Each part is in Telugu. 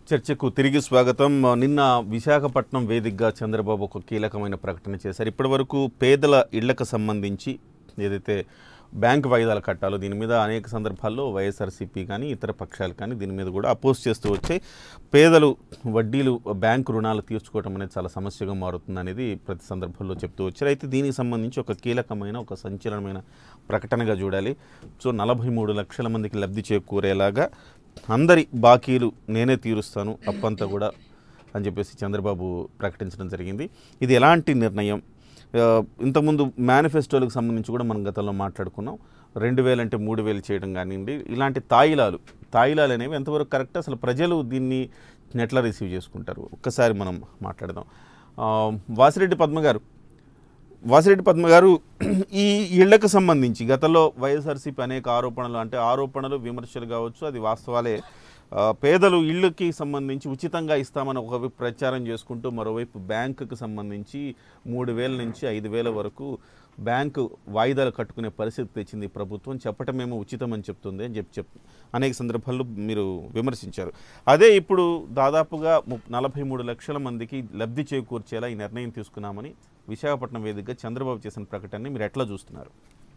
చర్చకు తిరిగి స్వాగతం నిన్న విశాఖపట్నం వేదికగా చంద్రబాబు ఒక కీలకమైన ప్రకటన చేశారు ఇప్పటివరకు పేదల ఇళ్లకు సంబంధించి ఏదైతే బ్యాంక్ వాయిదాలు కట్టాలో దీని మీద అనేక సందర్భాల్లో వైఎస్ఆర్సీపీ కానీ ఇతర పక్షాలు కానీ దీని మీద కూడా అపోజ్ చేస్తూ వచ్చాయి పేదలు వడ్డీలు బ్యాంకు రుణాలు తీర్చుకోవడం అనేది చాలా సమస్యగా మారుతుంది అనేది ప్రతి సందర్భంలో చెప్తూ వచ్చారు అయితే దీనికి సంబంధించి ఒక కీలకమైన ఒక సంచలనమైన ప్రకటనగా చూడాలి సో నలభై మూడు లక్షల మందికి లబ్ధి చేకూరేలాగా అందరి బాకీలు నేనే తీరుస్తాను అప్పంతా కూడా అని చెప్పేసి చంద్రబాబు ప్రకటించడం జరిగింది ఇది ఎలాంటి నిర్ణయం ఆ, ఇంతకుముందు మేనిఫెస్టోలకు సంబంధించి కూడా మనం గతంలో మాట్లాడుకున్నాం రెండు వేలు అంటే మూడు వేలు చేయడం కానివ్వండి ఇలాంటి తాయిలాలు తాయిలాలు అనేవి ఎంతవరకు కరెక్ట్ అసలు ప్రజలు దీన్ని ఎట్లా రిసీవ్ చేసుకుంటారు ఒక్కసారి మనం మాట్లాడదాం ఆ, వాసిరెడ్డి పద్మ గారు వాసిరెడ్డి పద్మ గారు ఈ ఇళ్లకు సంబంధించి గతంలో వైఎస్ఆర్సీపీ అనేక ఆరోపణలు అంటే ఆరోపణలు విమర్శలు కావచ్చు అది వాస్తవాలే ఆ, పేదలు ఇళ్ళకి సంబంధించి ఉచితంగా ఇస్తామని ఒకవైపు ప్రచారం చేసుకుంటూ మరోవైపు బ్యాంకుకు సంబంధించి మూడు వేల నుంచి ఐదు వేల వరకు బ్యాంకు వాయిదాలు కట్టుకునే పరిస్థితి తెచ్చింది ఈ ప్రభుత్వం చెప్పటమేమో ఉచితం అని చెప్తుంది అని చెప్పి చెప్ అనేక సందర్భాల్లో మీరు విమర్శించారు అదే ఇప్పుడు దాదాపుగా ము- నలభై మూడు లక్షల మందికి లబ్ధి చేకూర్చేలా ఈ నిర్ణయం తీసుకున్నామని విశాఖపట్నం వేదికగా చంద్రబాబు చేసిన ప్రకటనని మీరు ఎట్లా చూస్తున్నారు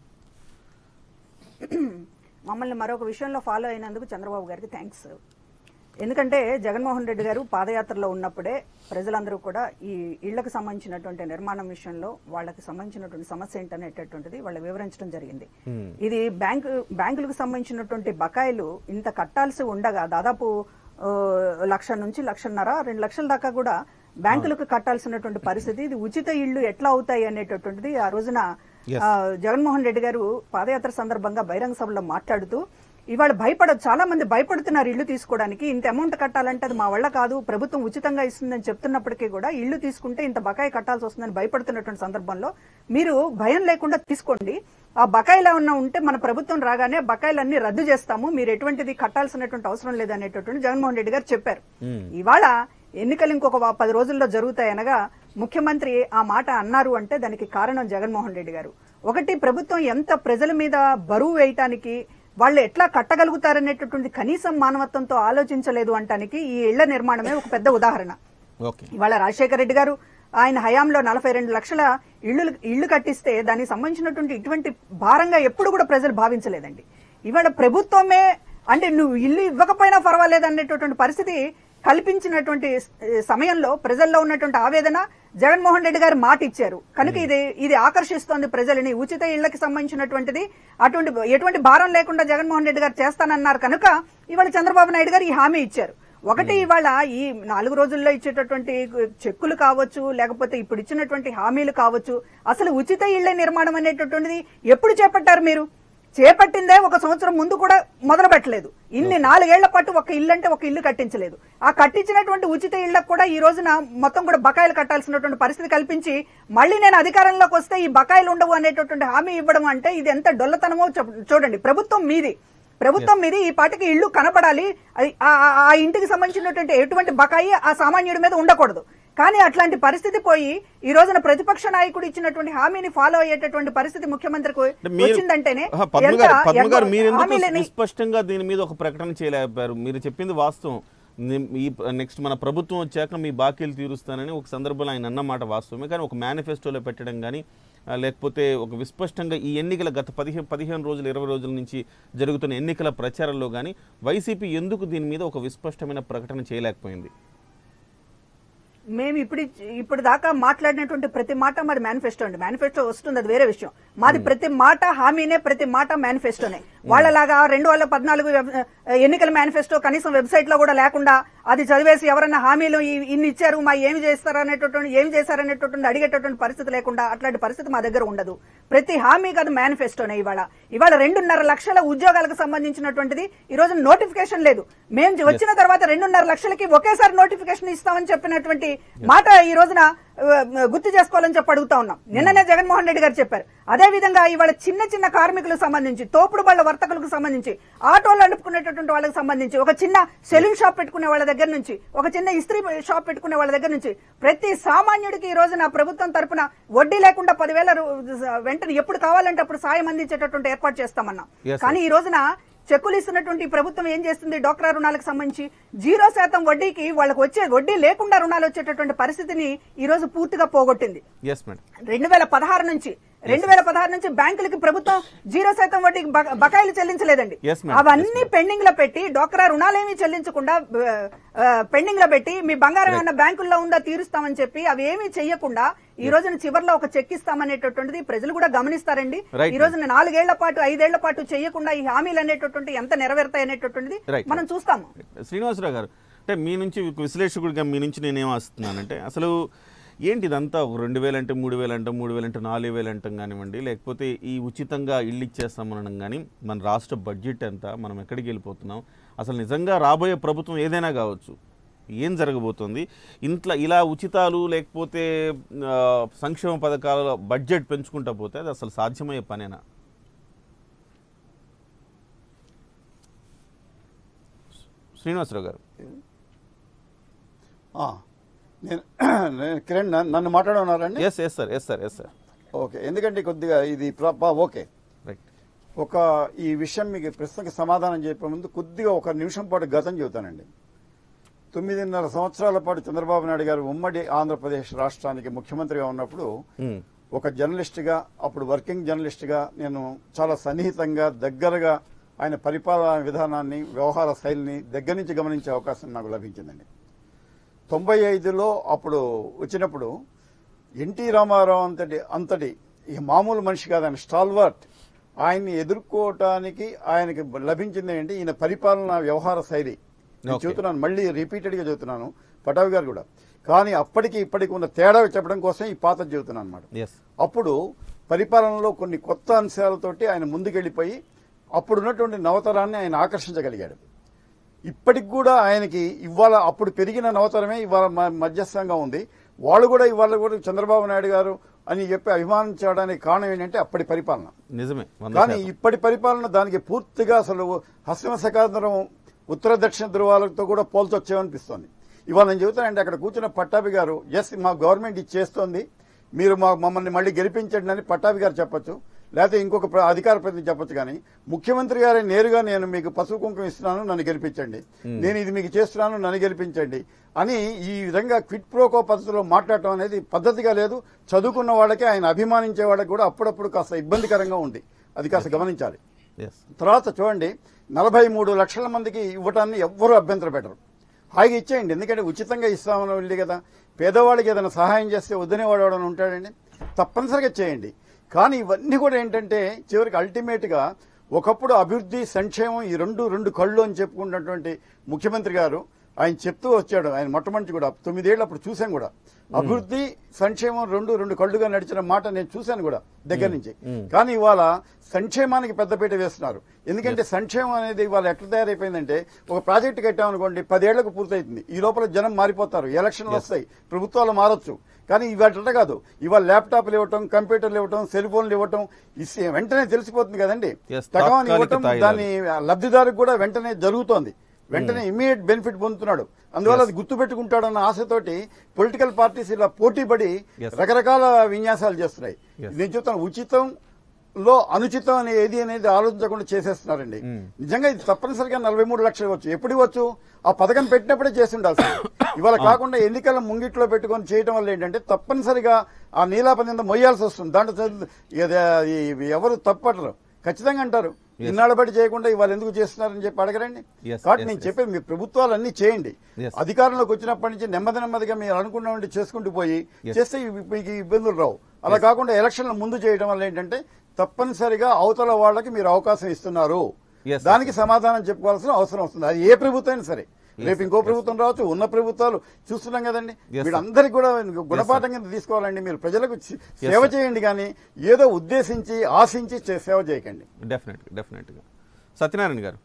మమ్మల్ని మరొక విషయంలో ఫాలో అయినందుకు చంద్రబాబు గారికి థ్యాంక్స్ ఎందుకంటే జగన్మోహన్ రెడ్డి గారు పాదయాత్రలో ఉన్నప్పుడే ప్రజలందరూ కూడా ఈ ఇళ్లకు సంబంధించినటువంటి నిర్మాణం విషయంలో వాళ్ళకి సంబంధించినటువంటి సమస్య ఏంటనేటటువంటిది వాళ్ళు వివరించడం జరిగింది ఇది బ్యాంకు బ్యాంకులకు సంబంధించినటువంటి బకాయిలు ఇంత కట్టాల్సి ఉండగా దాదాపు ఆ, లక్ష నుంచి లక్షన్నర రెండు లక్షల దాకా కూడా బ్యాంకులకు కట్టాల్సినటువంటి పరిస్థితి ఇది ఉచిత ఇళ్లు ఎట్లా అవుతాయి అనేటటువంటిది ఆ రోజున Yes. ఆ, జగన్మోహన్ రెడ్డి గారు పాదయాత్ర సందర్భంగా బహిరంగ సభలో మాట్లాడుతూ ఇవాళ భయపడ చాలా మంది భయపడుతున్నారు ఇల్లు తీసుకోవడానికి ఇంత అమౌంట్ కట్టాలంటే అది మా వల్ల కాదు ప్రభుత్వం ఉచితంగా ఇస్తుందని చెప్తున్నప్పటికీ కూడా ఇల్లు తీసుకుంటే ఇంత బకాయి కట్టాల్సి వస్తుందని భయపడుతున్నటువంటి సందర్భంలో మీరు భయం లేకుండా తీసుకోండి ఆ బకాయిలు ఏమన్నా ఉంటే మన ప్రభుత్వం రాగానే బకాయిలన్నీ రద్దు చేస్తాము మీరు ఎటువంటిది కట్టాల్సినటువంటి అవసరం లేదనేటటువంటి జగన్మోహన్ రెడ్డి గారు చెప్పారు ఇవాళ ఎన్నికలు ఇంకొక వా- పది రోజుల్లో జరుగుతాయనగా ముఖ్యమంత్రి ఆ మాట అన్నారు అంటే దానికి కారణం జగన్మోహన్ రెడ్డి గారు ఒకటి ప్రభుత్వం ఎంత ప్రజల మీద బరువు వేయటానికి వాళ్ళు ఎట్లా కట్టగలుగుతారనేటటువంటి కనీసం మానవత్వంతో ఆలోచించలేదు అంటానికి ఈ ఇళ్ల నిర్మాణమే ఒక పెద్ద ఉదాహరణ ఓకే ఇవాళ రాజశేఖర రెడ్డి గారు ఆయన హయాంలో నలభై రెండు లక్షల ఇళ్ళు ఇళ్లు కట్టిస్తే దానికి సంబంధించినటువంటి ఇటువంటి భారంగా ఎప్పుడు కూడా ప్రజలు భావించలేదండి ఇవాళ ప్రభుత్వమే అంటే నువ్వు ఇల్లు ఇవ్వకపోయినా పర్వాలేదు అనేటటువంటి పరిస్థితి కల్పించినటువంటి స- సమయంలో ప్రజల్లో ఉన్నటువంటి ఆవేదన జగన్మోహన్ రెడ్డి గారు మాట ఇచ్చారు కనుక ఇది ఇది ఆకర్షిస్తోంది ప్రజలని ఉచిత ఇళ్లకి సంబంధించినటువంటిది అటువంటి ఎటువంటి భారం లేకుండా జగన్మోహన్ రెడ్డి గారు చేస్తానన్నారు కనుక ఇవాళ చంద్రబాబు నాయుడు గారు ఈ హామీ ఇచ్చారు ఒకటి ఇవాళ ఈ నాలుగు రోజుల్లో ఇచ్చేటటువంటి చెక్కులు కావచ్చు లేకపోతే ఇప్పుడు ఇచ్చినటువంటి హామీలు కావచ్చు అసలు ఉచిత ఇళ్ల నిర్మాణం అనేటటువంటిది ఎప్పుడు చేపట్టారు మీరు చేపట్టిందే ఒక సంవత్సరం ముందు కూడా మొదలు పెట్టలేదు ఇన్ని నాలుగేళ్ల పాటు ఒక ఇల్లు అంటే ఒక ఇల్లు కట్టించలేదు ఆ కట్టించినటువంటి ఉచిత ఇళ్లకు కూడా ఈ రోజున మొత్తం కూడా బకాయిలు కట్టాల్సినటువంటి పరిస్థితి కల్పించి మళ్ళీ నేను అధికారంలోకి వస్తే ఈ బకాయిలు ఉండవు అనేటటువంటి హామీ ఇవ్వడం అంటే ఇది ఎంత డొల్లతనమో చెప్- చూడండి ప్రభుత్వం మీది ప్రభుత్వం మీద ఈ పాటికి ఇల్లు కనపడాలి అది- ఆ ఆ- ఆ ఇంటికి సంబంధించినటువంటి ఎటువంటి బకాయి ఆ సామాన్యుడి మీద ఉండకూడదు కానీ అట్లాంటి పరిస్థితి పోయి ఈ రోజున ప్రతిపక్ష నాయకుడు ఇచ్చినటువంటి హామీని ఫాలో అయ్యేటటువంటి పరిస్థితి ముఖ్యమంత్రికి అంటే మీరు- వచ్చిందంటేనే ఆహా, పద్మ ఎంత- గారు పద్మ ఎంత గారు మీరు ఎందుకు హామీలని- స్పష్టంగా దీని మీద ఒక ప్రకటన చేయలేకపోయారు మీరు చెప్పింది వాస్తవం ని- ఈ నెక్స్ట్ మన ప్రభుత్వం వచ్చాక మీ బాకీలు తీరుస్తానని ఒక సందర్భంలో ఆయన అన్నమాట వాస్తవమే కానీ ఒక మేనిఫెస్టోలో పెట్టడం కానీ ఆ, లేకపోతే ఒక విస్పష్టంగా ఈ ఎన్నికల గత పదిహేను పదిహేను రోజులు ఇరవై రోజుల నుంచి జరుగుతున్న ఎన్నికల ప్రచారంలో కానీ వైసీపీ ఎందుకు దీని మీద ఒక విస్పష్టమైన ప్రకటన చేయలేకపోయింది మేము ఇప్పుడు ఇచ్చి- ఇప్పుడు దాకా మాట్లాడినటువంటి ప్రతి మాట మరి మేనిఫెస్టో అండి మేనిఫెస్టో వస్తుంది అది వేరే విషయం మాది ప్రతి మాట హామీనే ప్రతి మాట మేనిఫెస్టోనే వాళ్ళలాగా రెండు వేల పద్నాలుగు వెబ్- ఎన్నికల మేనిఫెస్టో కనీసం వెబ్సైట్ లో కూడా లేకుండా అది చదివేసి ఎవరన్నా హామీలు ఇ- ఇన్ని ఇచ్చారు మా ఏమి చేస్తారు అనేటటువంటి ఏమి చేశారనేటటువంటి అడిగేటటువంటి పరిస్థితి లేకుండా అట్లాంటి పరిస్థితి మా దగ్గర ఉండదు ప్రతి హామీ కాదు మేనిఫెస్టోనే ఇవాళ ఇవాళ రెండున్నర లక్షల ఉద్యోగాలకు సంబంధించినటువంటిది ఈ రోజు నోటిఫికేషన్ లేదు మేము వచ్చిన తర్వాత రెండున్నర లక్షలకి ఒకేసారి నోటిఫికేషన్ ఇస్తామని చెప్పినటువంటి మాట ఈ రోజున ఆ, గుర్తు చేసుకోవాలని చెప్పి అడుగుతా ఉన్నాం నిన్ననే జగన్మోహన్ రెడ్డి గారు చెప్పారు అదే విధంగా ఇవాళ చిన్న చిన్న కార్మికులకు సంబంధించి తోపుడు బళ్ళ వర్తకులకు సంబంధించి ఆటోలు నడుపుకునేటటువంటి వాళ్ళకి సంబంధించి ఒక చిన్న సెలూన్ షాప్ పెట్టుకునే వాళ్ళ దగ్గర నుంచి ఒక చిన్న ఇస్త్రీ షాప్ పెట్టుకునే వాళ్ళ దగ్గర నుంచి ప్రతి సామాన్యుడికి ఈ రోజున ప్రభుత్వం తరపున వడ్డీ లేకుండా పదివేల రూ- వెంటనే ఎప్పుడు కావాలంటే అప్పుడు సాయం అందించేటటువంటి ఏర్పాటు చేస్తామన్నాం Yes, sir. కానీ ఈ రోజున చెక్కులు ఇస్తున్నటువంటి ఈ ప్రభుత్వం ఏం చేస్తుంది డోక్రా రుణాలకు సంబంధించి జీరో శాతం వడ్డీకి వాళ్ళకి వచ్చే వడ్డీ లేకుండా రుణాలు వచ్చేటటువంటి పరిస్థితిని ఈ రోజు పూర్తిగా పోగొట్టింది ఎస్ మేడం రెండు వేల పదహారు నుంచి రెండు వేల పదహారు నుంచి బ్యాంకులకి ప్రభుత్వం జీరో శాతం వడ్డీకి బక- బకాయిలు చెల్లించలేదండి Yes, ma'am. అవన్నీ పెండింగ్ లో పెట్టి డోక్రా రుణాలేమీ చెల్లించకుండా పెండింగ్ లో పెట్టి మీ బంగారం ఏమన్నా బ్యాంకుల్లో ఉందా తీరుస్తామని చెప్పి అవి ఏమీ చెయ్యకుండా ఈ రోజున చివరిలో ఒక చెక్ ఇస్తామనేటటువంటిది ప్రజలు కూడా గమనిస్తారండి Right, ఈ రోజున నాలుగేళ్ల పాటు ఐదేళ్ల పాటు చేయకుండా ఈ హామీలు అనేటటువంటి ఎంత నెరవేరుతాయి అనేటటువంటిది Right. మనం చూస్తాము శ్రీనివాసరావు గారు అంటే మీ నుంచి విశ్లేషకుడిగా మీ నుంచి నేనేం వస్తున్నానంటే అసలు ఏంటి ఇదంతా ఒక రెండు వేలు అంటే మూడు వేలు అంటాం మూడు వేలు అంటే నాలుగు వేలు అంటాం కానివ్వండి లేకపోతే ఈ ఉచితంగా ఇల్లు ఇచ్చేస్తామనడం కానీ మన రాష్ట్ర బడ్జెట్ ఎంత మనం ఎక్కడికి వెళ్ళిపోతున్నాం అసలు నిజంగా రాబోయే ప్రభుత్వం ఏదైనా కావచ్చు ఏం జరగబోతుంది ఇంట్లో ఇలా ఉచితాలు లేకపోతే ఆ, సంక్షేమ పథకాల బడ్జెట్ పెంచుకుంటా పోతే అది అసలు సాధ్యమయ్యే పనేనా శ్రీనివాసరావు గారు ఆ, నేను నేను కిరణ్ నన్ను- నన్ను మాట్లాడమన్నారండి yes yes sir yes sir yes sir okay ఎందుకంటే కొద్దిగా ఇది ప్ర- ప- ఓకే రైట్ ఒక ఈ విషయం మీకు ప్రశ్నకి సమాధానం చెప్పే ముందు కొద్దిగా ఒక నిమిషం పాటు గతం చెబుతానండి తొమ్మిదిన్నర సంవత్సరాల పాటు చంద్రబాబు నాయుడు గారు ఉమ్మడి ఆంధ్రప్రదేశ్ రాష్ట్రానికి ముఖ్యమంత్రిగా ఉన్నప్పుడు ఒక జర్నలిస్ట్గా అప్పుడు వర్కింగ్ జర్నలిస్ట్గా నేను చాలా సన్నిహితంగా దగ్గరగా ఆయన పరిపాలనా విధానాన్ని వ్యవహార శైలిని దగ్గర నుంచి గమనించే అవకాశం నాకు లభించిందండి తొంభై ఐదులో అప్పుడు వచ్చినప్పుడు ఎన్టీ రామారావు అంతటి అంతటి ఇక మామూలు మనిషి కాదు ఆయన స్టాల్వర్ట్ ఆయన్ని ఎదుర్కోవటానికి ఆయనకి లభించింది ఏంటి ఈయన పరిపాలన వ్యవహార శైలి నేను Okay. చెబుతున్నాను మళ్ళీ రిపీటెడ్ గా చెబుతున్నాను పటావి గారు కూడా కానీ అప్పటికి ఇప్పటికి ఉన్న తేడా చెప్పడం కోసం ఈ పాత చెబుతున్నాను అనమాట ఎస్ అప్పుడు పరిపాలనలో కొన్ని కొత్త అంశాలతోటి ఆయన ముందుకెళ్లిపోయి అప్పుడున్నటువంటి నవతరాన్ని ఆయన ఆకర్షించగలిగాడు ఇప్పటికి కూడా ఆయనకి ఇవాళ అప్పుడు పెరిగిన నవతరమే ఇవాళ మ- మధ్యస్థంగా ఉంది వాళ్ళు కూడా ఇవాళ కూడా చంద్రబాబు నాయుడు గారు అని చెప్పి అభిమానించడానికి కారణం ఏంటంటే అప్పటి పరిపాలన నిజమే వంద కానీ శాతం. ఇప్పటి పరిపాలన దానికి పూర్తిగా అసలు హస్తిమ శకాంతరం ఉత్తర దక్షిణ ధృవాలతో కూడా పోల్చొచ్చేమనిపిస్తోంది ఇవాళ నేను చెబుతానంటే అక్కడ కూర్చున్న పట్టాభి గారు ఎస్ మా గవర్నమెంట్ ఇది చేస్తోంది మీరు మా మమ్మల్ని మళ్ళీ గెలిపించండి అని పట్టాభి గారు చెప్పొచ్చు లేకపోతే ఇంకొక ప్ర- అధికార ప్రతినిధి చెప్పొచ్చు కానీ ముఖ్యమంత్రి గారే నేరుగా నేను మీకు పసుపు కుంకుమ ఇస్తున్నాను నన్ను గెలిపించండి నేను ఇది మీకు చేస్తున్నాను నన్ను గెలిపించండి అని ఈ విధంగా క్విట్ ప్రోకో పద్ధతిలో మాట్లాడటం అనేది పద్ధతిగా లేదు చదువుకున్న వాళ్ళకి ఆయన అభిమానించే వాళ్ళకి కూడా అప్పుడప్పుడు కాస్త ఇబ్బందికరంగా ఉంది అది కాస్త గమనించాలి ఎస్ తర్వాత చూడండి నలభై మూడు లక్షల మందికి ఇవ్వటాన్ని ఎవ్వరూ అభ్యంతరం పెట్టరు హాయిగా ఇచ్చేయండి ఎందుకంటే ఉచితంగా ఇస్తామని వెళ్ళి కదా పేదవాళ్ళకి ఏదైనా సహాయం చేస్తే వద్దనే వాడు ఎవడైనా ఉంటాడండి తప్పనిసరిగా చేయండి కానీ ఇవన్నీ కూడా ఏంటంటే చివరికి అల్టిమేట్గా ఒకప్పుడు అభివృద్ధి సంక్షేమం ఈ రెండు రెండు కళ్ళు అని చెప్పుకున్నటువంటి ముఖ్యమంత్రి గారు ఆయన చెప్తూ వచ్చాడు ఆయన మొట్టమొదటి కూడా తొమ్మిదేళ్ళు అప్పుడు చూశాను కూడా అభివృద్ధి సంక్షేమం రెండు రెండు కళ్ళుగా నడిచిన మాట నేను చూశాను కూడా దగ్గర నుంచి కానీ ఇవాళ సంక్షేమానికి పెద్దపీట వేస్తున్నారు ఎందుకంటే సంక్షేమం అనేది ఇవాళ ఎట్లా తయారైపోయిందంటే ఒక ప్రాజెక్టు కట్టామనుకోండి పదేళ్లకు పూర్తవుతుంది ఈ లోపల జనం మారిపోతారు ఎలక్షన్లు వస్తాయి ప్రభుత్వాలు మారొచ్చు కానీ ఇవాళ కాదు ఇవాళ ల్యాప్టాప్లు ఇవ్వటం కంప్యూటర్లు ఇవ్వటం సెల్ ఫోన్లు ఇవ్వటం ఇస్తే వెంటనే తెలిసిపోతుంది కదండి Yes, తగవని తాత్కాలిక ఇవ్వటం తాయిలాలు. దాని లబ్ధిదారుకు కూడా వెంటనే జరుగుతోంది వెంటనే ఇమీడియట్ బెనిఫిట్ పొందుతున్నాడు అందువల్ల అది గుర్తు పెట్టుకుంటాడన్న ఆశతోటి పొలిటికల్ పార్టీస్ ఇలా పోటీ పడి Yes. రకరకాల విన్యాసాలు చేస్తున్నాయి Yes. నేను చెప్తాను ఉచితం లో అనుచితం అనే ఏది అనేది ఆలోచించకుండా చేసేస్తున్నారండి నిజంగా ఇది తప్పనిసరిగా నలభై మూడు లక్షలు ఇవ్వచ్చు ఎప్పుడు ఇవ్వచ్చు ఆ పథకం పెట్టినప్పుడే చేసి ఉండాల్సి ఇవాళ కాకుండా ఎన్నికల ముంగిట్లో పెట్టుకొని చేయడం వల్ల ఏంటంటే తప్పనిసరిగా ఆ నీలాప నింద మొయ్యాల్సి వస్తుంది దాంట్లో చదువు- ఇది- ఇది ఎవరు తప్పటరు ఖచ్చితంగా అంటారు ఇన్నాళ్ళ బట్టి చేయకుండా ఇవాళ ఎందుకు చేస్తున్నారని చెప్పి అడగరండి Yes, కాబట్టి yes, నేను yes. చెప్పేది మీ ప్రభుత్వాలు అన్ని చేయండి Yes. అధికారంలోకి వచ్చినప్పటి నుంచి నెమ్మది నెమ్మదిగా మీరు అనుకున్నవంటి చేసుకుంటూ పోయి Yes. చేస్తే ఇవి- మీకు ఇబ్బందులు రావు అలా కాకుండా ఎలక్షన్ల ముందు చేయడం వల్ల ఏంటంటే తప్పనిసరిగా అవతల వాళ్ళకి మీరు అవకాశం ఇస్తున్నారు Yes, దానికి సమాధానం చెప్పుకోవాల్సిన అవసరం వస్తుంది అది ఏ ప్రభుత్వం అయినా సరే రేపు ఇంకో ప్రభుత్వం రావచ్చు ఉన్న ప్రభుత్వాలు చూస్తున్నాం కదండి Yes, వీళ్ళందరికీ కూడా గుణపాఠం కింద తీసుకోవాలండి మీరు ప్రజలకు చి- సేవ చేయండి కానీ ఏదో ఉద్దేశించి ఆశించి చే- సేవ చేయకండి డెఫినెట్గా డెఫినెట్గా సత్యనారాయణ గారు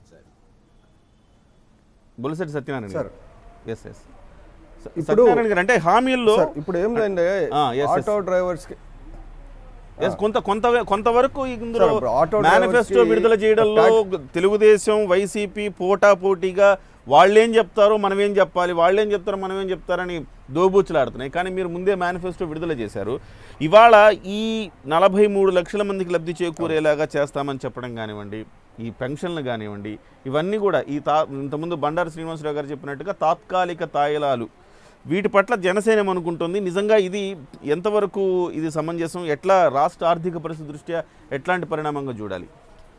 బొలిసెట్టి సత్యనారాయణ గారు ఎస్ ఎస్ ఇప్పుడు- సత్యనారాయణ గారు అంటే హామీల్లో సార్ ఇప్పుడు ఏంటంటే ఆ, yes, yes. ఆటో డ్రైవర్స్ కి ఎస్ కొంత కొంత కొంతవరకు ఇందులో సార్, ఇప్పుడు ఆటో మేనిఫెస్టో డ్రైవర్స్కి విడుదల చేయడంలో తెలుగుదేశం వైసీపీ పోటా పోటీగా వాళ్ళేం చెప్తారో మనం ఏం చెప్పాలి వాళ్ళేం చెప్తారో మనం ఏం చెప్తారని దోబూచులాడుతున్నాయి కానీ మీరు ముందే మేనిఫెస్టో విడుదల చేశారు ఇవాళ ఈ నలభై మూడు లక్షల మందికి లబ్ధి చేకూరేలాగా చేస్తామని చెప్పడం కానివ్వండి ఈ పెన్షన్లు కానివ్వండి ఇవన్నీ కూడా ఈ తా ఇంతకుముందు బండారు శ్రీనివాసరావు గారు చెప్పినట్టుగా తాత్కాలిక తాయిలాలు వీటి పట్ల జనసేన ఏమనుకుంటుంది నిజంగా ఇది ఎంతవరకు ఇది సమంజసం ఎట్లా రాష్ట్ర ఆర్థిక పరిస్థితి దృష్ట్యా ఎట్లాంటి పరిణామంగా చూడాలి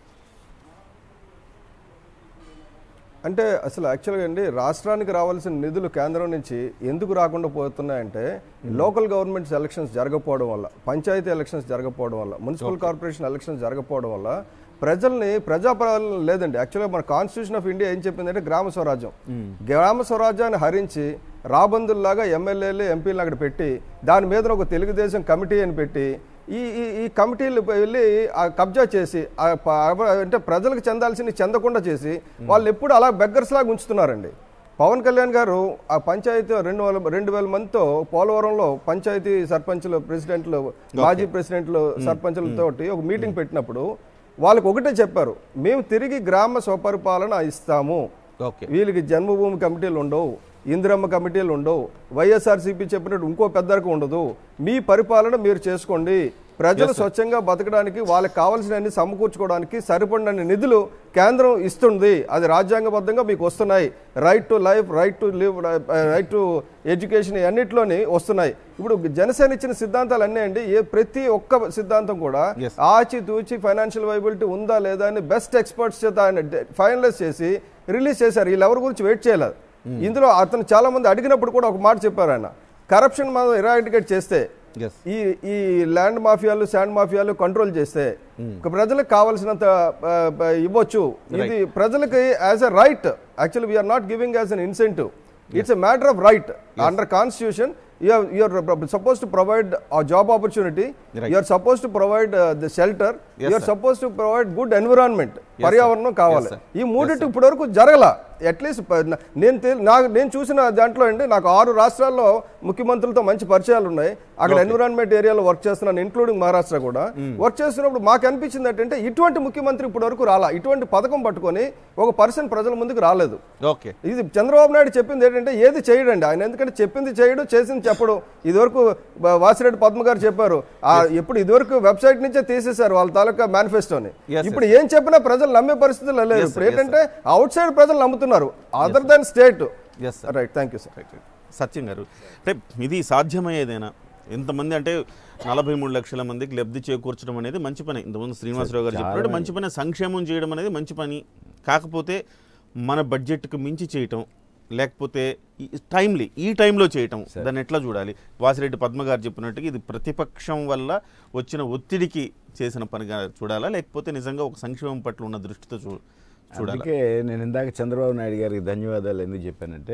అంటే అసలు యాక్చువల్గా అండి రాష్ట్రానికి రావాల్సిన నిధులు కేంద్రం నుంచి ఎందుకు రాకుండా పోతున్నాయంటే లోకల్ గవర్నమెంట్స్ ఎలక్షన్స్ జరగకపోవడం వల్ల పంచాయతీ ఎలక్షన్స్ జరగకపోవడం వల్ల మున్సిపల్ కార్పొరేషన్ ఎలక్షన్స్ జరగకపోవడం వల్ల ప్రజల్ని ప్రజాపాలన లేదండి యాక్చువల్గా మన కాన్స్టిట్యూషన్ ఆఫ్ ఇండియా ఏం చెప్పిందంటే గ్రామ స్వరాజ్యం గ్రామ స్వరాజ్యాన్ని హరించి రాబందుల్లాగా ఎమ్మెల్యేలు ఎంపీలు అక్కడ పెట్టి దాని మీద ఒక తెలుగుదేశం కమిటీ అని పెట్టి ఈ ఈ ఈ కమిటీలు వెళ్ళి ఆ కబ్జా చేసి ఆ ప- అంటే ప్రజలకు చెందాల్సింది చెందకుండా చేసి వాళ్ళు ఎప్పుడు అలా బెగ్గర్స్ లాగా ఉంచుతున్నారండి పవన్ కళ్యాణ్ గారు ఆ పంచాయతీ రెండు వేల రెండు వేల మందితో పోలవరంలో పంచాయతీ సర్పంచులు ప్రెసిడెంట్లు మాజీ ప్రెసిడెంట్లు సర్పంచులతోటి ఒక మీటింగ్ పెట్టినప్పుడు వాళ్ళకి ఒకటే చెప్పారు మేము తిరిగి గ్రామ స్వపరిపాలన ఇస్తాము ఓకే వీళ్ళకి జన్మభూమి కమిటీలు ఉండవు ఇందిరమ్మ కమిటీలు ఉండవు వైఎస్ఆర్సీపీ చెప్పినట్టు ఇంకో పెద్దరికి ఉండదు మీ పరిపాలన మీరు చేసుకోండి ప్రజలు స్వచ్ఛంగా బతకడానికి వాళ్ళకి కావాల్సిన సమకూర్చుకోవడానికి సరిపడిన నిధులు కేంద్రం ఇస్తుంది అది రాజ్యాంగబద్ధంగా మీకు వస్తున్నాయి right to life right to live right to education అన్నిట్లోని వస్తున్నాయి ఇప్పుడు జనసేన ఇచ్చిన సిద్ధాంతాలు అన్నీ అండి ఏ ప్రతి ఒక్క సిద్ధాంతం కూడా Yes. ఆచి తూచి ఫైనాన్షియల్ వైబిలిటీ ఉందా లేదా అని బెస్ట్ ఎక్స్పర్ట్స్ చేత ఆయన ఫైనలైజ్ చేసి రిలీజ్ చేశారు వీళ్ళు ఎవరి గురించి వెయిట్ చేయలేదు ఇందులో అతను చాలా మంది అడిగినప్పుడు కూడా ఒక మాట చెప్పారు ఆయన కరప్షన్ మనం ఎరాడికేట్ చేస్తే ఎస్ ఈ ఈ ల్యాండ్ మాఫియాలు శాండ్ మాఫియాలు కంట్రోల్ చేస్తే ఒక ప్రజలకు కావాల్సినంత ఆ, ఆ, ఇవ్వచ్చు ఇది ప్రజలకి as a right actually we are not giving as an incentive it's a matter of right under constitution you are supposed to provide job opportunity Right. You are supposed to provide the shelter Yes, you are sir. Supposed to provide good environment పర్యావరణం కావాలి sir. ఈ మూడింటి ఇప్పటి వరకు జరగల అట్లీస్ట్ నేను తె- నాకు నేను చూసిన దాంట్లో అండి నాకు ఆరు రాష్ట్రాల్లో ముఖ్యమంత్రులతో మంచి పరిచయాలు ఉన్నాయి అక్కడ ఎన్విరాన్మెంట్ ఏరియాలో వర్క్ చేస్తున్నాను ఇంక్లూడింగ్ మహారాష్ట్ర కూడా వర్క్ చేస్తున్నప్పుడు మాకు అనిపించింది ఏంటంటే ఇటువంటి ముఖ్యమంత్రి ఇప్పటి వరకు రాలా ఇటువంటి పథకం పట్టుకొని ఒక పర్సన్ ప్రజల ముందుకు రాలేదు ఓకే ఇది చంద్రబాబు నాయుడు చెప్పింది ఏంటంటే ఏది చేయడండి ఆయన ఎందుకంటే చెప్పింది చేయడు చేసింది చెప్పడు ఇదివరకు బ- వాసిరెడ్డి పద్మ గారు చెప్పారు ఆ ఎప్పుడు ఇదివరకు వెబ్సైట్ నుంచే తీసేశారు వాళ్ళ తాలూకా మేనిఫెస్టోని Yes, ఇప్పుడు ఏం చెప్పినా ప్రజలు నమ్మే పరిస్థితుల్లో లేదు Yes, ఇప్పుడు sir, yes, ఏంటంటే అవుట్ సైడ్ ప్రజలు నమ్ముతున్నారు other than state yes sir right thank you sir Satyam గారు అంటే ఇది సాధ్యమయ్యేదేనా ఎంతమంది అంటే నలభై మూడు లక్షల మందికి లబ్ధి చేకూర్చడం అనేది మంచి పని ఇంతకుముందు శ్రీనివాసరావు గారు చెప్పినట్టు మంచి పని సంక్షేమం చేయడం అనేది మంచి పని కాకపోతే మన బడ్జెట్కి మించి చేయటం లేకపోతే టైమ్లీ ఈ టైంలో చేయటం దాన్ని ఎట్లా చూడాలి వాసిరెడ్డి పద్మ గారు చెప్పినట్టుగా ఇది ప్రతిపక్షం వల్ల వచ్చిన ఒత్తిడికి చేసిన పనిగా చూడాలా లేకపోతే నిజంగా ఒక సంక్షేమం పట్ల ఉన్న దృష్టితో చూ చూడాలి అందుకే నేను ఇందాక చంద్రబాబు నాయుడు గారికి ధన్యవాదాలు ఎందుకు చెప్పానంటే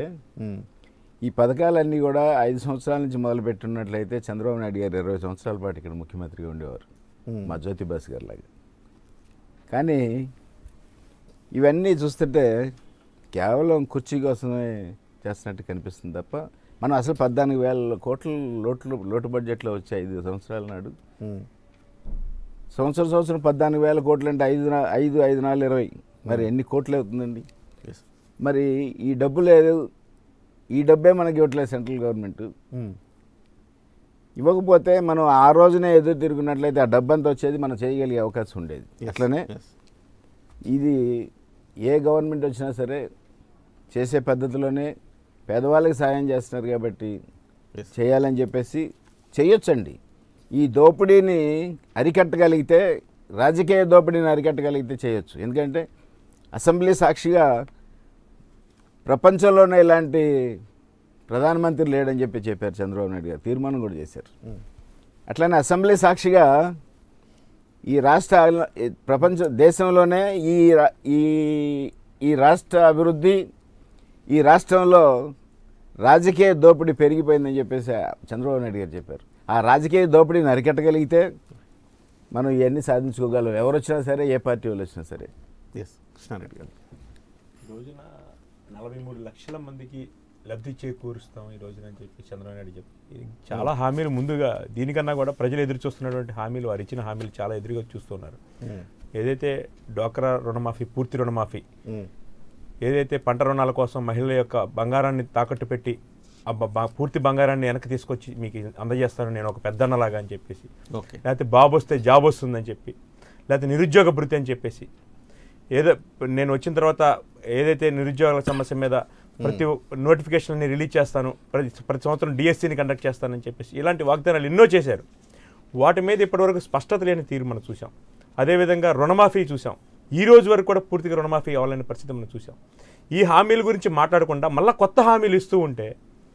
ఈ పథకాలన్నీ కూడా ఐదు సంవత్సరాల నుంచి మొదలు పెట్టున్నట్లయితే చంద్రబాబు నాయుడు గారు ఇరవై సంవత్సరాల పాటు ఇక్కడ ముఖ్యమంత్రిగా ఉండేవారు మా జ్యోతి బాస్ గారి లాగా కానీ ఇవన్నీ చూస్తుంటే కేవలం కుర్చీ కోసమే చేస్తున్నట్టు కనిపిస్తుంది తప్ప మనం అసలు పద్నాలుగు వేల కోట్ల లోట్లు లోటు బడ్జెట్లో వచ్చాయి ఐదు సంవత్సరాల నాడు సంవత్సరం సంవత్సరం పద్నాలుగు వేల కోట్లు అంటే ఐదు నా- ఐదు ఐదు నాలుగు ఇరవై మరి ఎన్ని కోట్లు అవుతుందండి ఎస్ మరి ఈ డబ్బు లేదు ఈ డబ్బే మనకి ఇవ్వట్లేదు సెంట్రల్ గవర్నమెంట్ ఇవ్వకపోతే మనం ఆ రోజునే ఎదురు తిరుగున్నట్లయితే ఆ డబ్బంతా వచ్చేది మనం చేయగలిగే అవకాశం ఉండేది అట్లనే ఎస్ ఇది ఏ గవర్నమెంట్ వచ్చినా సరే చేసే పద్ధతిలోనే పేదవాళ్ళకి సాయం చేస్తున్నారు కాబట్టి Yes. చేయాలని చెప్పేసి చేయొచ్చండి ఈ దోపిడీని అరికట్టగలిగితే రాజకీయ దోపిడీని అరికట్టగలిగితే చేయొచ్చు ఎందుకంటే అసెంబ్లీ సాక్షిగా ప్రపంచంలోనే ఇలాంటి ప్రధానమంత్రి లేడని చెప్పి చెప్పారు చంద్రబాబు నాయుడు గారు తీర్మానం కూడా చేశారు అట్లనే అసెంబ్లీ సాక్షిగా ఈ రాష్ట్ర ఈ ప్రపంచ దేశంలోనే ఈ రా- ఈ ఈ రాష్ట్ర అభివృద్ధి ఈ రాష్ట్రంలో రాజకీయ దోపిడీ పెరిగిపోయిందని చెప్పేసి చంద్రబాబు నాయుడు గారు చెప్పారు ఆ రాజకీయ దోపిడీని అరికట్టగలిగితే మనం ఇవన్నీ సాధించుకోగలం ఎవరు వచ్చినా సరే ఏ పార్టీ వాళ్ళు వచ్చినా సరే ఎస్ కృష్ణారెడ్డి గారు ఈ రోజున నలభై మూడు లక్షల మందికి లబ్ధి చేకూరుస్తాం ఈ రోజున అని చెప్పి చంద్రబాబు నాయుడు చెప్పి ఇది చాలా హామీలు ముందుగా దీనికన్నా కూడా ప్రజలు ఎదురు చూస్తున్నటువంటి హామీలు వారు ఇచ్చిన హామీలు చాలా ఎదురుగా చూస్తున్నారు ఏదైతే డ్వాక్రా రుణమాఫీ పూర్తి రుణమాఫీ ఏదైతే పంట రుణాల కోసం మహిళల యొక్క బంగారాన్ని తాకట్టు పెట్టి ఆ బ- బ- పూర్తి బంగారాన్ని వెనక్కి తీసుకొచ్చి మీకు అందజేస్తాను నేను ఒక పెద్దన్నలాగా అని చెప్పేసి ఓకే లేకపోతే బాబు వస్తే జాబ్ వస్తుందని చెప్పి లేకపోతే నిరుద్యోగ భృతి అని చెప్పేసి ఏదో నేను వచ్చిన తర్వాత ఏదైతే నిరుద్యోగాల సమస్య మీద ప్రతి నోటిఫికేషన్ని రిలీజ్ చేస్తాను ప్రతి ప్రతి సంవత్సరం డిఎస్సిని కండక్ట్ చేస్తానని చెప్పేసి ఇలాంటి వాగ్దానాలు ఎన్నో చేశారు వాటి మీద ఇప్పటివరకు స్పష్టత లేని తీరు మనం చూసాం అదేవిధంగా రుణమాఫీ చూసాం ఈ రోజు వరకు కూడా పూర్తిగా రుణమాఫీ అవ్వాలనే పరిస్థితి మనం చూసాం ఈ హామీల గురించి మాట్లాడకుండా మళ్ళీ కొత్త హామీలు ఇస్తూ ఉంటే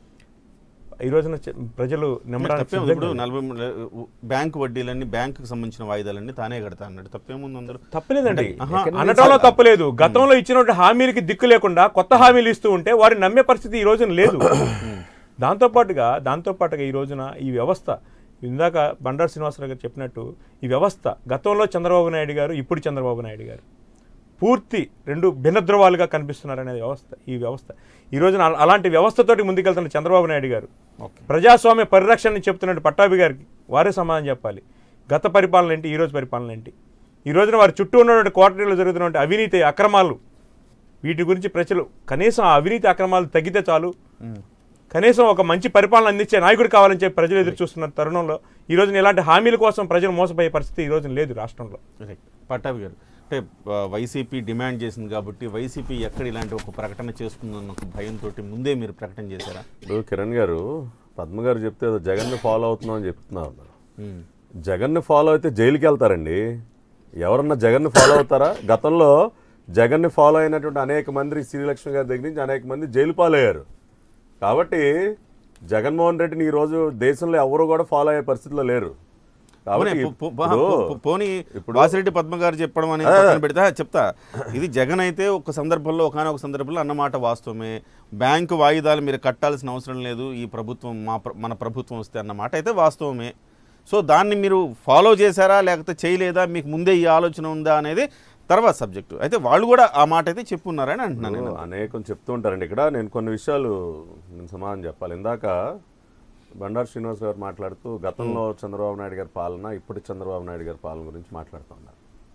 ఈ రోజున చె- ప్రజలు నమ్మడానికి తప్పేముంది సిద్ధంగా ఇప్పుడు లేరు. నలభై మూడు- బ్యాంకు వడ్డీలన్నీ బ్యాంకుకి సంబంధించిన వాయిదాలన్నీ తానే కడతా అన్నాడు తప్పేముంది అందరూ తప్పలేదండి ఆహా, అనటంలో తప్పలేదు గతంలో ఇచ్చినటువంటి హామీలకి దిక్కు లేకుండా కొత్త హామీలు ఇస్తూ ఉంటే వారు నమ్మే పరిస్థితి ఈ రోజున లేదు దాంతోపాటుగా దాంతోపాటుగా ఈ రోజున ఈ వ్యవస్థ ఇందాక బండారు శ్రీనివాసరావు గారు చెప్పినట్టు ఈ వ్యవస్థ గతంలో చంద్రబాబు నాయుడు గారు ఇప్పుడు చంద్రబాబు నాయుడు గారు పూర్తి రెండు భిన్నధ్రువాలుగా కనిపిస్తున్నారు అనేది వ్యవస్థ ఈ వ్యవస్థ ఈ రోజున అల- అలాంటి వ్యవస్థతోటి ముందుకెళ్తున్న చంద్రబాబు నాయుడు గారు ప్రజాస్వామ్య పరిరక్షణ చెప్తున్నట్టు పట్టాభి గారికి వారే సమాధానం చెప్పాలి గత పరిపాలన ఏంటి ఈ రోజు పరిపాలన ఏంటి ఈ రోజున వారి చుట్టూ ఉన్నటువంటి క్వార్టర్లో జరుగుతున్నటువంటి అవినీతి అక్రమాలు వీటి గురించి ప్రజలు కనీసం ఆ అవినీతి అక్రమాలు తగ్గితే చాలు కనీసం ఒక మంచి పరిపాలన అందించే నాయకుడు కావాలని చెప్పి ప్రజలు ఎదురు చూస్తున్న తరుణంలో ఈ రోజున ఇలాంటి హామీల కోసం ప్రజలు మోసపోయే పరిస్థితి ఈ రోజున లేదు రాష్ట్రంలో రైట్ పట్టాభి గారు అంటే ఆ, వైసీపీ డిమాండ్ చేసింది కాబట్టి వైసీపీ ఎక్కడ ఇలాంటి ఒక ప్రకటన చేస్తుందన్న ఒక భయంతో ముందే మీరు ప్రకటన చేశారా ఇప్పుడు కిరణ్ గారు పద్మ గారు చెప్తే ఏదో జగన్ని ఫాలో అవుతున్నాం అని చెప్తున్నారు ఉమ్. జగన్ని ఫాలో అయితే జైలుకి వెళ్తారండి ఎవరన్నా జగన్ని ఫాలో అవుతారా గతంలో జగన్ని ఫాలో అయినటువంటి అనేక మంది శ్రీలక్ష్మి గారి దగ్గర నుంచి అనేక మంది జైలు పాలయ్యారు కాబట్టి జగన్మోహన్ రెడ్డిని ఈ రోజు దేశంలో ఎవరు కూడా ఫాలో అయ్యే పరిస్థితిలో లేరు అవునే, కాబట్టి పో- పో- పో- ఇప్పుడు- పో- పోనీ వాసిరెడ్డి పద్మ గారు చెప్పడం అనేది పక్కన పెడితే చెప్తా ఇది జగన్ అయితే ఒక సందర్భంలో ఒకనొక సందర్భంలో అన్నమాట వాస్తవమే బ్యాంకు వాయిదాలు మీరు కట్టాల్సిన అవసరం లేదు ఈ ప్రభుత్వం మా ప్ర- మన ప్రభుత్వం వస్తే అన్నమాట అయితే వాస్తవమే సో దాన్ని మీరు ఫాలో చేశారా లేకపోతే చేయలేదా మీకు ముందే ఈ ఆలోచన ఉందా అనేది తర్వాత సబ్జెక్టు అయితే వాళ్ళు కూడా ఆ మాట అయితే చెప్పున్నారని అంటున్నాను నేను అనేకం చెప్తూ ఉంటారండి ఇక్కడ నేను కొన్ని విషయాలు నేను సమాధానం చెప్పాలి ఇందాక బండారు శ్రీనివాస్ గారు మాట్లాడుతూ గతంలో చంద్రబాబు నాయుడు గారి పాలన ఇప్పుడు చంద్రబాబు నాయుడు గారి పాలన గురించి మాట్లాడుతూ ఉన్నారు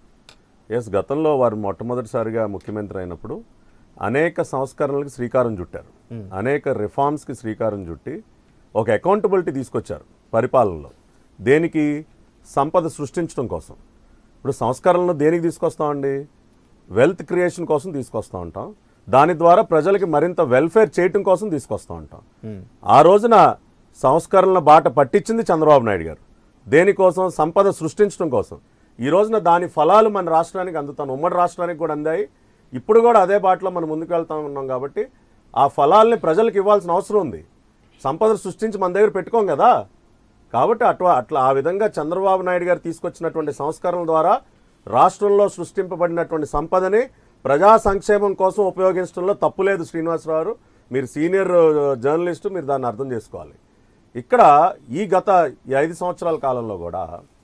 ఎస్ గతంలో వారు మొట్టమొదటిసారిగా ముఖ్యమంత్రి అయినప్పుడు అనేక సంస్కరణలకు శ్రీకారం చుట్టారు అనేక రిఫార్మ్స్కి శ్రీకారం చుట్టి ఒక అకౌంటబిలిటీ తీసుకొచ్చారు పరిపాలనలో దేనికి సంపద సృష్టించడం కోసం ఇప్పుడు సంస్కరణలు దేనికి తీసుకొస్తామండి వెల్త్ క్రియేషన్ కోసం తీసుకొస్తూ ఉంటాం దాని ద్వారా ప్రజలకి మరింత వెల్ఫేర్ చేయటం కోసం తీసుకొస్తూ ఉంటాం ఆ రోజున సంస్కరణల బాట పట్టించింది చంద్రబాబు నాయుడు గారు దేనికోసం సంపద సృష్టించడం కోసం ఈ రోజున దాని ఫలాలు మన రాష్ట్రానికి అందుతాను ఉమ్మడి రాష్ట్రానికి కూడా అందాయి ఇప్పుడు కూడా అదే బాటలో మనం ముందుకు వెళ్తా ఉన్నాం కాబట్టి ఆ ఫలాల్ని ప్రజలకు ఇవ్వాల్సిన అవసరం ఉంది సంపద సృష్టించి మన దగ్గర పెట్టుకోం కదా కాబట్టి అట్లా అట్లా ఆ విధంగా చంద్రబాబు నాయుడు గారు తీసుకొచ్చినటువంటి సంస్కరణల ద్వారా రాష్ట్రంలో సృష్టింపబడినటువంటి సంపదని ప్రజా సంక్షేమం కోసం ఉపయోగించడంలో తప్పులేదు శ్రీనివాసరావు గారు. మీరు సీనియర్ జర్నలిస్టు మీరు దాన్ని అర్థం చేసుకోవాలి ఇక్కడ ఈ గత ఈ ఐదు సంవత్సరాల కాలంలో కూడా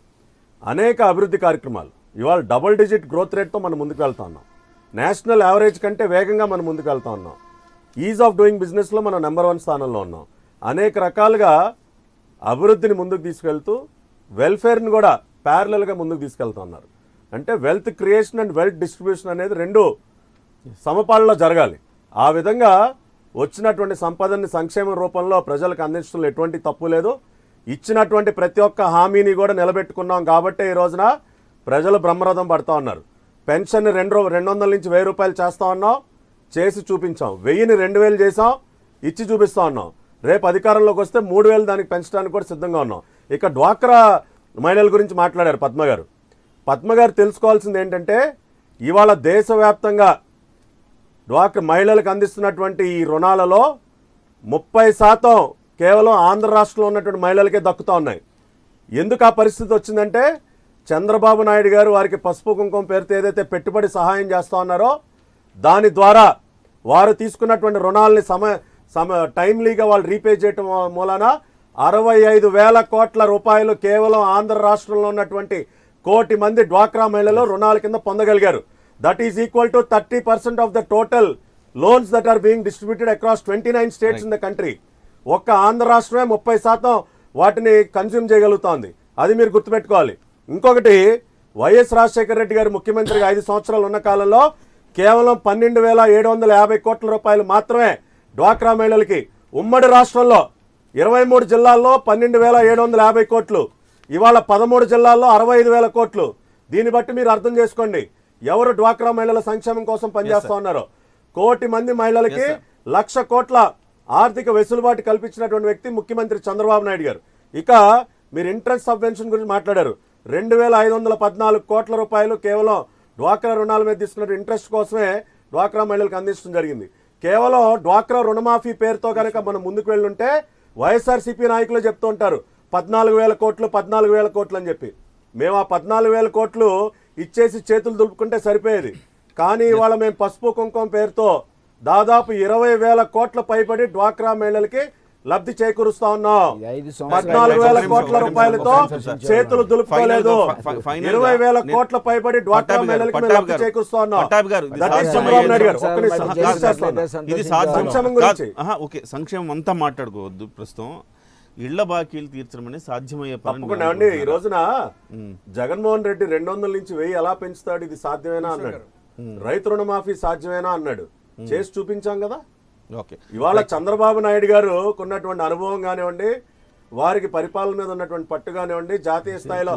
అనేక అభివృద్ధి కార్యక్రమాలు ఇవాళ డబుల్ డిజిట్ గ్రోత్ రేట్తో మనం ముందుకు వెళ్తా ఉన్నాం నేషనల్ యావరేజ్ కంటే వేగంగా మనం ముందుకు వెళ్తా ఉన్నాం ఈజ్ ఆఫ్ డూయింగ్ బిజినెస్లో మనం నెంబర్ వన్ స్థానంలో ఉన్నాం అనేక రకాలుగా అభివృద్ధిని ముందుకు తీసుకెళ్తూ వెల్ఫేర్ని కూడా ప్యారలల్గా ముందుకు తీసుకెళ్తా ఉన్నారు అంటే wealth creation and wealth distribution అనేది రెండు సమపాలలో జరగాలి ఆ విధంగా వచ్చినటువంటి సంపదని సంక్షేమ రూపంలో ప్రజలకు అందించడంలో ఎటువంటి తప్పు లేదు ఇచ్చినటువంటి ప్రతి ఒక్క హామీని కూడా నిలబెట్టుకున్నాం కాబట్టే ఈ రోజున ప్రజలు బ్రహ్మరథం పడతా ఉన్నారు పెన్షన్ రెండు రూ- రెండు వందల నుంచి వెయ్యి రూపాయలు చేస్తా ఉన్నాం చేసి చూపించాం వెయ్యిని రెండు వేలు చేసాం ఇచ్చి చూపిస్తా ఉన్నాం రేపు అధికారంలోకి వస్తే మూడు వేలు దానికి పెంచడానికి కూడా సిద్ధంగా ఉన్నాం ఇక డ్వాక్రా మహిళల గురించి మాట్లాడారు పద్మ గారు పద్మ గారు తెలుసుకోవాల్సింది ఏంటంటే ఇవాళ దేశవ్యాప్తంగా డ్వాక్రా మహిళలకు అందిస్తున్నటువంటి ఈ రుణాలలో ముప్పై శాతం కేవలం ఆంధ్ర రాష్ట్రంలో ఉన్నటువంటి మహిళలకే దక్కుతా ఉన్నాయి ఎందుకు ఆ పరిస్థితి వచ్చిందంటే చంద్రబాబు నాయుడు గారు వారికి పసుపు కుంకుమ పేరుతో ఏదైతే పెట్టుబడి సహాయం చేస్తా ఉన్నారో దాని ద్వారా వారు తీసుకున్నటువంటి రుణాలని సమ సమ టైమ్లీగా వాళ్ళు రీపే చేయటం మూలాన అరవై ఐదు వేల కోట్ల రూపాయలు కేవలం ఆంధ్ర రాష్ట్రంలో ఉన్నటువంటి కోటి మంది డ్వాక్రా మహిళలు రుణాల కింద పొందగలిగారు that is equal to thirty percent of the total loans that are being distributed across twenty nine states in the country ఒక్క ఆంధ్ర రాష్ట్రమే ముప్పై శాతం వాటిని కన్జ్యూమ్ చేయగలుగుతోంది అది మీరు గుర్తుపెట్టుకోవాలి ఇంకొకటి వైఎస్ రాజశేఖర రెడ్డి గారు ముఖ్యమంత్రిగా ఐదు సంవత్సరాలు ఉన్న కాలంలో కేవలం పన్నెండు వేల ఏడు వందల యాభై కోట్ల రూపాయలు మాత్రమే డ్వాక్రా మహిళలకి ఉమ్మడి రాష్ట్రంలో ఇరవై మూడు జిల్లాల్లో పన్నెండు వేల ఏడు వందల యాభై కోట్లు ఇవాళ పదమూడు జిల్లాల్లో అరవై ఐదు వేల కోట్లు దీన్ని బట్టి మీరు అర్థం చేసుకోండి ఎవరు డ్వాక్రా మహిళల సంక్షేమం కోసం పనిచేస్తా ఉన్నారో కోటి మంది మహిళలకి లక్ష కోట్ల ఆర్థిక వెసులుబాటు కల్పించినటువంటి వ్యక్తి ముఖ్యమంత్రి చంద్రబాబు నాయుడు గారు ఇక మీరు ఇంట్రెస్ట్ సబ్వెన్షన్ గురించి మాట్లాడారు రెండు వేల ఐదు వందల పద్నాలుగు కోట్ల రూపాయలు కేవలం డ్వాక్రా రుణాల మీద తీసుకున్న ఇంట్రెస్ట్ కోసమే డ్వాక్రా మహిళలకు అందించడం జరిగింది కేవలం డ్వాక్రా రుణమాఫీ పేరుతో కనుక మనం ముందుకు వెళ్ళుంటే వైఎస్ఆర్సీపీ నాయకులు చెప్తూ ఉంటారు పద్నాలుగు వేల కోట్లు పద్నాలుగు వేల కోట్లు అని చెప్పి మేము ఆ పద్నాలుగు వేల కోట్లు ఇచ్చేసి చేతులు దులుపుకుంటే సరిపోయేది కానీ ఇవాళ మేము పసుపు కుంకుమ పేరుతో దాదాపు ఇరవై వేల కోట్ల పైబడి డ్వాక్రా మహిళలకి లబ్ధి చేకూరుస్తా ఉన్నాం ఇది ఐదు సంవత్సరాలు పద్నాలుగు వేల ఒక కోట్ల నిమిషం, రూపాయలతో ఒక నిమిషం, సార్. చేతులు దులుపుకోలేదు ఫైనల్ గా, ఫ- ఫైనల్ గా ఇరవై వేల నేను- కోట్ల పైబడి డ్వాక్రా పట్టాభి గారు, మహిళలకి మేము పట్టాభి లబ్ధి గారు, చేకూరుస్తా ఉన్నాం పట్టాభి గారు, ఇది That is సాధ్యమయ్యే చంద్రబాబు నాయుడు గారు ఒక్క సంవత్సరాలు నిమిషం మధ్య చేసి చేస్తాను. చేస్తాను. ఇది సంతోషించాలి. సాధ్యం సంక్షేమం గురించి. కాదు. ఆహా, ఓకే సంక్షేమం అంతా మాట్లాడుకోవద్దు ప్రస్తుతం ఇళ్ల బాకీలు తీర్చడం అనేది సాధ్యమయ్యే పని తప్పకుండా అండి ఈ రోజున జగన్మోహన్ రెడ్డి రెండు వందల నుంచి వెయ్యి ఎలా పెంచుతాడు ఇది సాధ్యమేనా అన్నాడు రైతు రుణమాఫీ సాధ్యమేనా అన్నాడు చేసి చూపించాం కదా ఓకే ఇవాళ చంద్రబాబు నాయుడు గారు ఉన్నటువంటి అనుభవం కానివ్వండి వారికి పరిపాలన మీద ఉన్నటువంటి పట్టు కానివ్వండి జాతీయ స్థాయిలో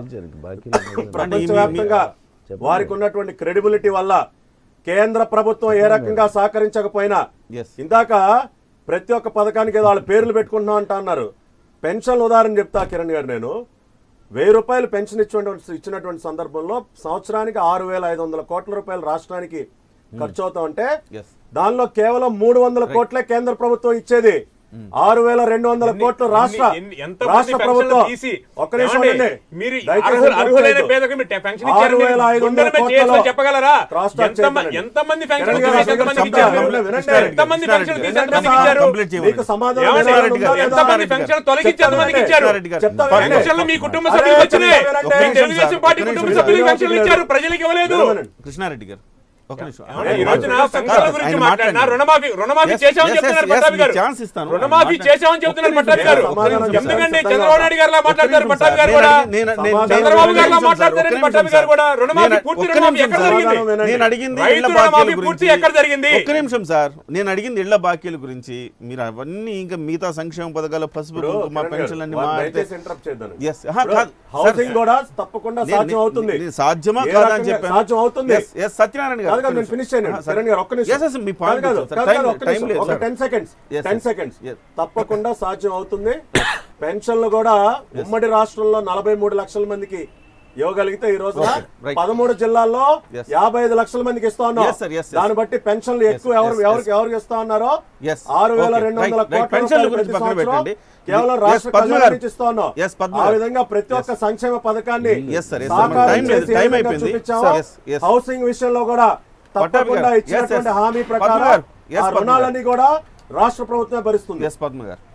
ప్రపంచవ్యాప్తంగా వారికి ఉన్నటువంటి క్రెడిబిలిటీ వల్ల కేంద్ర ప్రభుత్వం ఏ రకంగా సహకరించకపోయినా Yes. ఇందాక ప్రతి ఒక్క పథకానికి ఏదో వాళ్ళ పేర్లు పెట్టుకుంటున్నాం అంటా అన్నారు పెన్షన్ ఉదాహరణ చెప్తా కిరణ్ గారు నేను వెయ్యి రూపాయలు పెన్షన్ ఇచ్చినటువంటి ఇచ్చినటువంటి సందర్భంలో సంవత్సరానికి ఆరు వేల ఐదు వందల కోట్ల రూపాయలు రాష్ట్రానికి ఖర్చు అవుతా ఉంటే Yes. దానిలో కేవలం మూడు వందల కోట్లే కేంద్ర ప్రభుత్వం ఇచ్చేది ఆరు వేల రెండు వందల ఎన్ని- కోట్లు రాష్ట్ర ఎన్ని- ఎన్ని- ఎంతమంది రాష్ట్ర పెన్షన్లు ప్రభుత్వం తీసి, ఒక్క నిమిషం ఏమండి? ఉండండి. మీరు దయచేసి అర్హులు- అర్హులైన పూర్తి పేదలకు మీరు పెన్షన్ ఆరు ఇచ్చారు వేల ఐదు వందల గుండెల మీద కోట్లలో చేతిలో చెప్పగలరా క్రాస్ టాక్ ఎంతమ- చేయకండి. ఎంతమంది పెన్షన్ కిరణ్ గారు తీసి అసలు ఎంతమందికి చెప్తారు. ఇచ్చారు వినండి, మీరు? వినండి. ఎంతమంది కృష్ణారెడ్డి పెన్షన్ తీసి గారు. ఎంతమందికి సార్, ఇచ్చారు కంప్లీట్ చేయమని. మీకు సమాధానం ఏమండి? ఇవ్వాలని ఉందా లేదా? ఎంతమంది పెన్షన్ తొలగించి చెప్తా ఎంతమందికి వినండి. ఇచ్చారు కృష్ణారెడ్డి గారు. చెప్తా ఫైనల్. వినండి. పెన్షన్లు మీ కుటుంబ అరే, సభ్యులకు వచ్చినాయి చెప్తా ఒక్క మీ నిమిషం తెలుగుదేశం సార్, పార్టీ ఒక్క కుటుంబ నిమిషం సభ్యులకు సార్. పెన్షన్లు ఇచ్చారు ప్రజలకు ఇవ్వలేదు వినండి. కృష్ణారెడ్డి గారు ఒక నిమిషం ఈ రోజున సంక్షేమ గురించి ఆయన మాట్లాడినా మాట్లాడండి. రుణమాఫీ రుణమాఫీ Yes, చేశామని yes, చెప్తున్నారు yes, పట్టాభి మీకు గారు ఛాన్స్ ఇస్తాను. రుణమాఫీ మాట్లాడండి. చేశామని చెప్తున్నారు ఒక్క పట్టాభి నిమిషం గారు సార్, ఒక్క నిమిషం ఎందుకండి సార్. చంద్రబాబు నాయుడు గారు ఒక్క మాట్లాడతారు నిమిషం పట్టాభి సార్. గారు నేను కూడా అడిగి- నేను- నేను- సమాధానం నేను- చంద్రబాబు ఒక్క గారు నిమిషం సార్, మాట్లాడతారని ఒక్క పట్టాభి నిమిషం గారు కూడా సార్. రుణమాఫీ నేను- పూర్తి ఒక్క రుణమాఫీ నిమిషం ఎక్కడ సార్. జరిగింది వినండి. నేను అడిగింది రైతు ఇళ్ల రుణమాఫీ బాకీల పూర్తి గురించి ఎక్కడ జరిగింది? ఒక్క నిమిషం సార్ నేను అడిగింది ఇళ్ల బాకీల గురించి మీరు అవన్నీ ఇంకా మిగతా సంక్షేమ పథకాల పసుపు ఇప్పుడు కుంకుమ కిరణ్ గారు, పెన్షన్లన్నీ వారు మాట్లాడితే దయచేసి interrupt చేయొద్దండి. Yes. ఆహా, ఇప్పుడు కాదు. హౌసింగ్ సార్, కూడా తప్పకుండా నేను- సాధ్యం అవుతుంది నేను సాధ్యమా ఏ కాదా అని రకంగా చెప్పాను సాధ్యం అవుతుంది Yes, yes, సత్యనారాయణ గారు కాదు కాదు, ఒక్క నేను నిమిషం. ఫినిష్ చేయను ఆహా, సరే. కిరణ్ గారు ఒక్క నిమిషం Yes, yes, మీ point కాదు, కాదు, సార్. కాదు, Time కాదు, లేదు, ఒక్క time నిమిషం. లేదు, ఒక సార్. Ten seconds Yes, ten yes. Seconds Yes. తప్పకుండా సాధ్యం అవుతుంది పెన్షన్లు కూడా ఉమ్మడి రాష్ట్రంలో నలభై మూడు లక్షల మందికి ఇవ్వగలిగితే ఈ రోజున Okay, right. పదమూడు జిల్లాల్లో Yes. యాభై ఐదు లక్షల మందికి ఇస్తా ఉన్నాం Yes, sir, yes, yes. దాన్ని బట్టి పెన్షన్లు ఎక్కువ yes, ఎవరు yes. ఎవరికి ఎవరికి ఇస్తా ఉన్నారో Yes. ఆరు వేల Okay, రెండు right, వందల right. కోట్ల పెన్షన్ల రూపాయలు గురించి ప్రతి పక్కన సంవత్సరం పెట్టండి. కేవలం Yes, రాష్ట్ర పద్మ ఖజానా గారు. నుంచి ఇస్తా ఉన్నాం Yes, పద్మ ఆ గారు. విధంగా ప్రతి ఒక్క సంక్షేమ పథకాన్ని Yes, sir, yes, sir. సాకారం Time లేదు, చేసి ఏ time విధంగా అయిపోయింది. చూపించామో, Yes, yes. హౌసింగ్ విషయంలో కూడా తప్పకుండా గారు. ఇచ్చినటువంటి Yes, yes. హామీ పద్మ ప్రకారం గారు. Yes, ఆ పద్మ రుణాలన్నీ కూడా రాష్ట్ర ప్రభుత్వమే భరిస్తుంది ఎస్ పద్మ గారు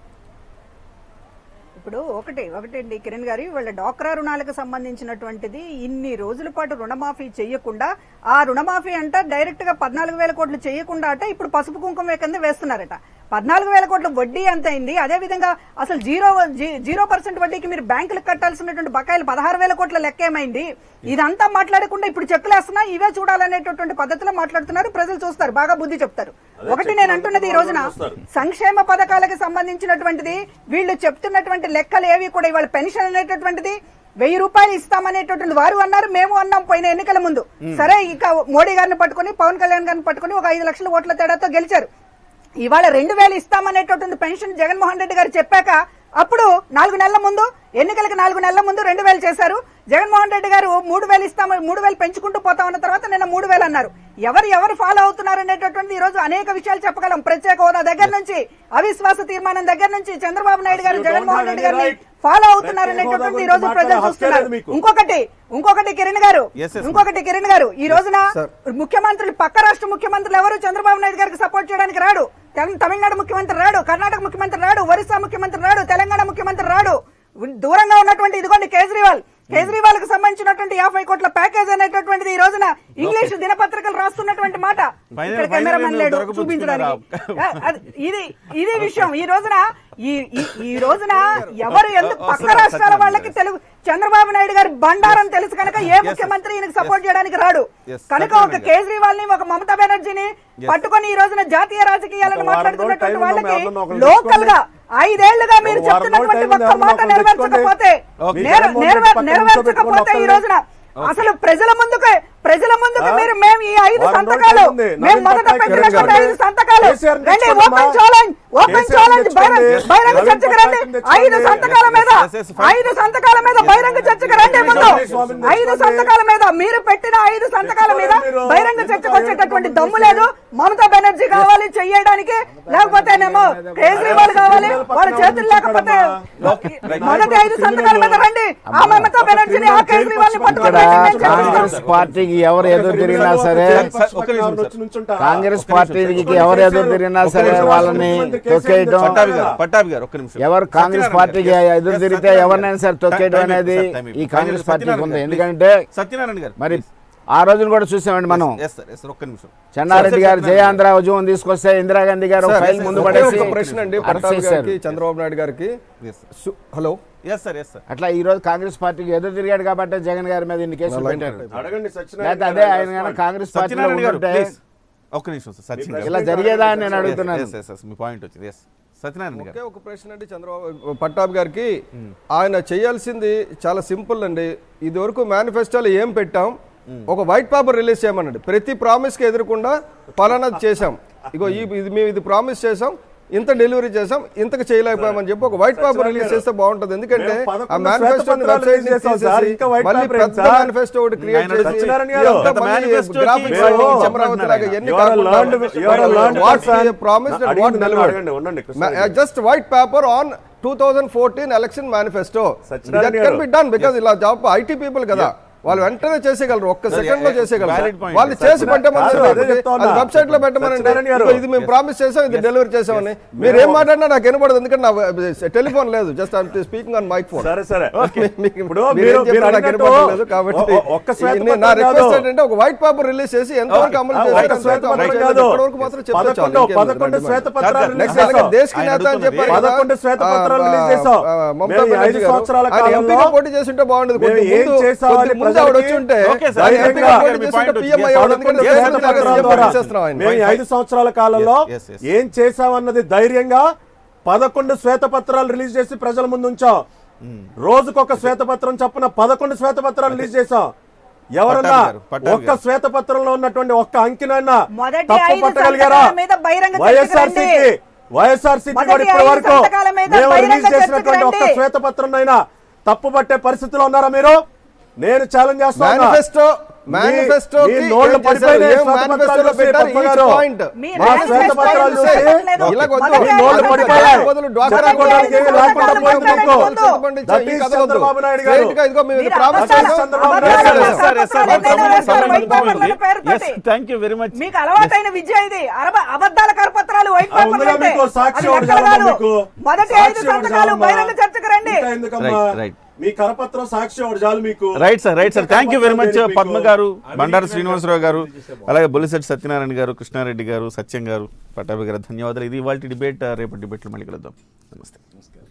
ఇప్పుడు ఒకటి ఒకటండి కిరణ్ గారు వాళ్ళ డాక్రా రుణాలకు సంబంధించినటువంటిది ఇన్ని రోజుల పాటు రుణమాఫీ చేయకుండా ఆ రుణమాఫీ అంట డైరెక్ట్ గా పద్నాలుగు వేల కోట్లు చేయకుండా అట ఇప్పుడు పసుపు కుంకుమ కింద వేస్తున్నారట పద్నాలుగు వేల కోట్ల వడ్డీ ఎంత అయింది అదే విధంగా అసలు జీరో జీ- జీరో పర్సెంట్ వడ్డీకి మీరు బ్యాంకులకు కట్టాల్సినటువంటి బకాయిలు పదహారు వేల కోట్ల లెక్క ఏమైంది ఇదంతా మాట్లాడకుండా ఇప్పుడు చెక్కులేస్తున్నా ఇవే చూడాలనేటటువంటి పద్ధతిలో మాట్లాడుతున్నారు ప్రజలు చూస్తారు బాగా బుద్ధి చెప్తారు ఒకటి నేను అంటున్నది ఈ రోజున సంక్షేమ పథకాలకు సంబంధించినటువంటిది వీళ్ళు చెప్తున్నటువంటి లెక్కలు ఏవి కూడా ఇవాళ పెన్షన్ అనేటటువంటిది వెయ్యి రూపాయలు ఇస్తామనేటటువంటి వారు అన్నారు మేము అన్నాం పోయిన ఎన్నికల ముందు సరే ఇక మోడీ గారిని పట్టుకొని పవన్ కళ్యాణ్ గారిని పట్టుకొని ఒక ఐదు లక్షల ఓట్ల తేడాతో గెలిచారు ఇవాళ రెండు వేలు ఇస్తామనేటటువంటి పెన్షన్ జగన్మోహన్ రెడ్డి గారు చెప్పాక అప్పుడు నాలుగు నెలల ముందు ఎన్నికలకు నాలుగు నెలల ముందు రెండు వేలు చేశారు జగన్మోహన్ రెడ్డి గారు మూడు వేలు ఇస్తాము మూడు వేలు పెంచుకుంటూ పోతామన్న తర్వాత నిన్న మూడు వేలు అన్నారు ఎవరు ఎవరు ఫాలో అవుతున్నారు అనేటటువంటి ఈ రోజు అనేక విషయాలు చెప్పగలం ప్రత్యేక హోదా దగ్గర నుంచి అవిశ్వాస తీర్మానం దగ్గర నుంచి చంద్రబాబు నాయుడు గారు You don't Jaganmohan have Reddy any గారిని right. ఫాలో అవుతున్నారు ప్రత్యేక హోదా అనేటటువంటి ఈ గురించి రోజు ప్రజలు మాట్లాడే హక్కే చూస్తున్నారు లేదు మీకు. ఇంకొకటి ఇంకొకటి కిరణ్ గారు Yes, yes, ఇంకొకటి కిరణ్ గారు ఈ రోజున Sir. ముఖ్యమంత్రులు పక్క రాష్ట్ర ముఖ్యమంత్రులు ఎవరు చంద్రబాబు నాయుడు గారికి సపోర్ట్ చేయడానికి రాడు తెల- తమిళనాడు ముఖ్యమంత్రి రాడు కర్ణాటక ముఖ్యమంత్రి రాడు ఒరిస్సా ముఖ్యమంత్రి రాడు తెలంగాణ ముఖ్యమంత్రి రాడు ఉన్- దూరంగా ఉన్నటువంటి ఇదిగోండి కేజ్రీవాల్ కేజ్రీవాల్ కు సంబంధించినటువంటి యాభై కోట్ల ప్యాకేజ్ అనేటటువంటిది ఈ రోజున ఇంగ్లీష్ దినపత్రికలు రాస్తున్నటువంటి మాట Final- ఇక్కడ final కెమెరామెన్ ఏదో లేడు దొరకపుచ్చుకున్నారా? చూపించడానికి ఆ, అది- ఇది ఇది విషయం ఈ రోజున ఈ ఈ- ఈ రోజున ఎవరు ఎందుకు పక్క వస్తున్నారు, రాష్ట్రాల సత్యనారాయణ వాళ్ళకి గారు. తెలుగు చంద్రబాబు నాయుడు గారి బండారం తెలుసు కనుక ఏ Yes, ముఖ్యమంత్రి yes. ఈయనకు సపోర్ట్ Yes. చేయడానికి రాడు Yes, కనుక సత్యనారాయణ ఒక గారు. కేజ్రీవాల్ ని ఒక మమతా బెనర్జీని పట్టుకొని ఈ రోజున జాతీయ రాజకీయాలను ఒక వారం మాట్లాడుతున్నటువంటి రోజులు టైం వాళ్ళకి ఉందా? ఎవరినో ఒకరిని లోకల్ గా తెచ్చుకోండి. ఐదేళ్లుగా మీరు ఒక వారం రోజులు చెప్తున్నటువంటి టైం ఉందా? ఒక్క మాట ఎవరినో ఒకరిని నెరవేర్చకపోతే తెచ్చుకోండి. నెర- జగన్మోహన్ రెడ్డి నెరవే- పక్కన నెరవేర్చకపోతే కూర్చోబెట్టుకొని ఈ రోజున అసలు ప్రజల ముందుకు ప్రజల ముందుకు ఆ? మీరు మేము ఈ ఐదు వారం సంతకాలు రోజులు ఉంది. మేము నవీన్ మొదట పట్నాయక్ పెట్టినటువంటి గారు ఐదు సంతకాలు కేసీఆర్ ని రండి తెచ్చుకోండి ఓపెన్ అమ్మా. ఛాలెంజ్ ఓపెన్ కేసీఆర్ ని ఛాలెంజ్ బహిరంగ తెచ్చుకోండి. బహిరంగ నవీన్ చర్చకు రండి పట్నాయక్ ని ఐదు తెచ్చుకోండి. సంతకాల మీద Yes, yes, fine. ఐదు సంతకాల మీద బహిరంగ చర్చకు రండి ముందు స్వామిని తెచ్చుకోండి. ఐదు సంతకాల మీద మీరు పెట్టిన ఐదు సంతకాల మీద తెచ్చుకోండి మీరు. బహిరంగ చర్చకు వచ్చేటటువంటి దమ్ము లేదు మమతా బెనర్జీ కావాలి చెయ్యడానికి లేకపోతేనేమో కేజ్రీవాల్ కావాలి వాళ్ళ చేతులు లేకపోతే మొదటి ఐదు సంతకాల మీద రండి ఆ మమతా బెనర్జీని ఆ కేజ్రీవాల్ ని ఇక్కడ పట్టుకొని మేము కాంగ్రెస్ చర్చిస్తాం. పార్టీకి ఎవరు ఎదురు తిరిగినా సరే ఒక్క నిమిషం సార్. కాంగ్రెస్ పార్టీకి ఎవరు ఎదురు తిరిగినా సరే వాళ్ళని తొక్కేయడం పట్టాభి గారు పట్టాభి గారు ఒక్క నిమిషం ఎవరు కాంగ్రెస్ సత్యనారాయణ పార్టీకి గారు. ఎదురు Yes, తిరిగితే సత్యనారాయణ ఎవరినైనా సరే గారు. తొక్కేయడం Time అనేది అయిపోయింది, time ఈ అయిపోయింది. కాంగ్రెస్ పార్టీకి సత్యనారాయణ ఉంది గారు, ఎందుకంటే please. సత్యనారాయణ గారు మరి ఆ రోజున కూడా చూసామండి మనం ఎస్ సార్ ఎస్ సార్ ఒక్క నిమిషం చెన్నారెడ్డి గారు జయాంధ్ర ఉద్యమం తీసుకొస్తే ఇందిరాగాంధీ గారు సార్, ఫైల్ ముందు ఒకే పడేసి ఒక ప్రశ్న అండి అరెస్ట్ పట్టాభి చేశారు. గారికి చంద్రబాబు నాయుడు గారికి ఎస్ సు- hello yes sir yes sir అట్లా ఈ రోజు కాంగ్రెస్ పార్టీకి ఎదురు తిరిగాడు కాబట్టి జగన్ గారి మీద ఇన్ని కేసులు లైన్ పెట్టారు అడగండి లేకపోతే సత్యనారాయణ అదే ఆయన కనుక కాంగ్రెస్ పార్టీలో సత్యనారాయణ గారు ఉంటే ప్లీజ్ ఒక్క నిమిషం సార్ సత్యన్ గారు ఇలా జరిగేదా అని నేను అడుగుతున్నాను ఎస్ ఎస్ ఎస్ మీ పాయింట్ వచ్చింది ఎస్ సత్యనారాయణ ఒకే గారు ఒక ప్రశ్న అండి చంద్రబాబు పట్టాభి గారికి ఆయన చేయాల్సింది చాలా సింపుల్ అండి ఇది వరకు మేనిఫెస్టోలో ఏం పెట్టాం ఒక వైట్ పేపర్ రిలీజ్ చేయమనండి ప్రతి ప్రామిస్ కి ఎదురకుండా పలానాది చేశాం ఇగో ఈ ఇది మేము ఇది ప్రామిస్ చేసాం ఇంత డెలివరీ చేసాం ఇంతకు చేయలేకపోయామని చెప్పి ఒక వైట్ పేపర్ రిలీజ్ చేస్తే బాగుంటుంది ఎందుకంటే మేము ఆ పదకొండు మేనిఫెస్టోని శ్వేతపత్రాలు వెబ్సైట్ release చేసాం సార్. ఇంకా white మళ్ళీ paper ఏం పెద్ద సార్? మేనిఫెస్టో ఒకటి క్రియేట్ ఆయన చేసి సత్యనారాయణ గారు, ఇదంతా గత మళ్ళీ manifestoకి graphics మేము లాగా, చమరావతి లాగా ఎన్ని You are a కాకుండా learned- you are a learned what person. we promised and అడిగింది what నన్ను delivered. అడగండి, ఉండండి, కృష్ణ గారు. Just white paper on two thousand fourteen election manifesto Satyanarayana that can గారు. బి డన్ బికాజ్ ఇలా జాబ్ ఐటీ పీపుల్ కదా వాళ్ళు వెంటనే చేసేయగలరు ఒక్క Sir, సెకండ్ లో yeah, చేసేయగలరు valid point. వాళ్ళు Sir, చేసి కాదు, పెట్టమని అదే చెప్తా ఉన్నా. అది వెబ్సైట్ లో పెట్టమని సత్యనారాయణ గారు. ఇది మేము ప్రామిస్ చేసాం ఇది డెలివరీ చేసామని మీరు ఏం మాట్లాడినా నాకు వినపడదు ఎందుకంటే నా టెలిఫోన్ లేదు just speaking on microphone సరే సరే మీకు- ఇప్పుడు మీరు మీరు ఏం చెప్పినా మీరు నాకు అడిగినట్టు వినపడలేదు కాబట్టి ఒ- ఒక్క ఈ- నేను- నా శ్వేతపత్రం రిక్వెస్ట్ కాదు. ఏంటంటే ఒక వైట్ పేపర్ రిలీజ్ చేసి ఎంతవరకు అమలు ఆ, చేశారు, ఒక్క ఎంతవరకు శ్వేతపత్రం అమలు కాదు. చేయలేదు, ఇప్పటివరకు మాత్రం చెప్తే చాలు. పదకొండు ఇంకేం పదకొండు లేదు. శ్వేతపత్రాలు కాదు, release నెక్స్ట్ అలాగే చేశాం. దేశ్ కి ఆయన నేత అని అడుగుతున్నది చెప్పారు కదా. పదకొండు శ్వేతపత్రాలు ఆ, రిలీజ్ చేశాం. ఆ, మమతా మేము ఈ బెనర్జీ ఐదు గారు. సంవత్సరాల ఆయన కాలంలో ఎంపీగా పోటీ చేసి ఉంటే బాగుండేది మేము కొద్ది ఏం ముందు- చేసామని కొద్ది ముందు ఆవిడ వచ్చి ఉంటే ఓకే సార్, ఆయన ధైర్యంగా ఎంపీగా పోటీ మీ చేసి పాయింట్ ఉంటే వచ్చింది. PMI అవ్వదు. ఎందుకంటే పదకొండు దేశం లాగా శ్వేతపత్రాల సీఎం ద్వారా చేస్తున్నాం ఆయన. మేము ఈ ఐదు సంవత్సరాల కాలంలో Yes, yes, yes. ఏం చేశామన్నది ధైర్యంగా పదకొండు శ్వేతపత్రాలు రిలీజ్ చేసి ప్రజల ముందు ఉంచాం రోజుకొక శ్వేతపత్రం చొప్పున పదకొండు శ్వేతపత్రాలు రిలీజ్ చేసాం ఎవరన్నా పట్టాభి గారు, పట్టాభి ఒక్క గారు. శ్వేతపత్రంలో ఉన్నటువంటి ఒక్క అంకినైనా మొదటి తప్పు ఐదు పట్టగలిగారా సంతకాల మీద బహిరంగ చర్చకు వైఎస్ఆర్సీపీ రండి. వైఎస్ఆర్సీపీ మొదటి కూడా ఇప్పటి ఐదు వరకు సంతకాల మీద మేము బహిరంగ రిలీజ్ చేసినటువంటి చర్చకు ఒక్క రండి. శ్వేతపత్రం అయినా తప్పు పట్టే పరిస్థితిలో ఉన్నారా మీరు నేను ఛాలెంజ్ చేస్తున్నా మేనిఫెస్టో మేనిఫెస్టో మీ నోళ్ళు పడిపోయినాయి శ్వేతపత్రాలు చూసి పద్మ గారు. మీ మా మేనిఫెస్టో శ్వేతపత్రాలు చూసి చూసి చెప్పట్లేదు. ఇలా వద్దు. మొదటి మీ ఐదు నోళ్ళు సంతకాల పడిపోయాయి బదులు డ్వాక్రా చెప్పుకోవడానికి ఏమీ సంతకాల లేకుండా మీద పోయింది మీకు మాట్లాడండి. That is చంద్రబాబు నాయుడు గారు Straight గా ఇదిగో మేము మీరు ప్రామిస్ అబద్ధాలు- చేసాం. చంద్రబాబు అబద్ధాలు నాయుడు గారు. చేస్తారు. పత్రాలు వేస్తారు, వైట్ పేపర్ల పేరుతోటి. థ్యాంక్ యూ వెరీ మచ్ మీకు అలవాటైన విద్య ఇది అరబ- అబద్ధాల కరపత్రాలు వైట్ ఆ, ఉందిగా పేపర్లు మీకు సాక్షి అది ఒకటి లెక్కలు చాలమ్మా కాదు. మీకు. మొదటి ఐదు సాక్షి ఒకటి సంతకాలు చాలమ్మా. బహిరంగ చర్చకు రండి ఇంకా ఎందుకమ్మా? Right, right. మీ కరపత్రం సాక్షి ఒకటి చాలు మీకు రైట్ సార్ రైట్ సార్ ఇంకా థ్యాంక్ యూ వెరీ మచ్ కరపత్రం పద్మ మీకు. గారు అవినీతి బండారు మీద శ్రీనివాసరావు గారు చేసే బాగుంది. అలాగే బొలిశెట్టి సత్యనారాయణ గారు కృష్ణారెడ్డి గారు సత్యం గారు పట్టాభి గారు ధన్యవాదాలు ఇది వాళ్ళ డిబేట్ రేపటి డిబేట్లో మళ్ళీ కలుద్దాం నమస్తే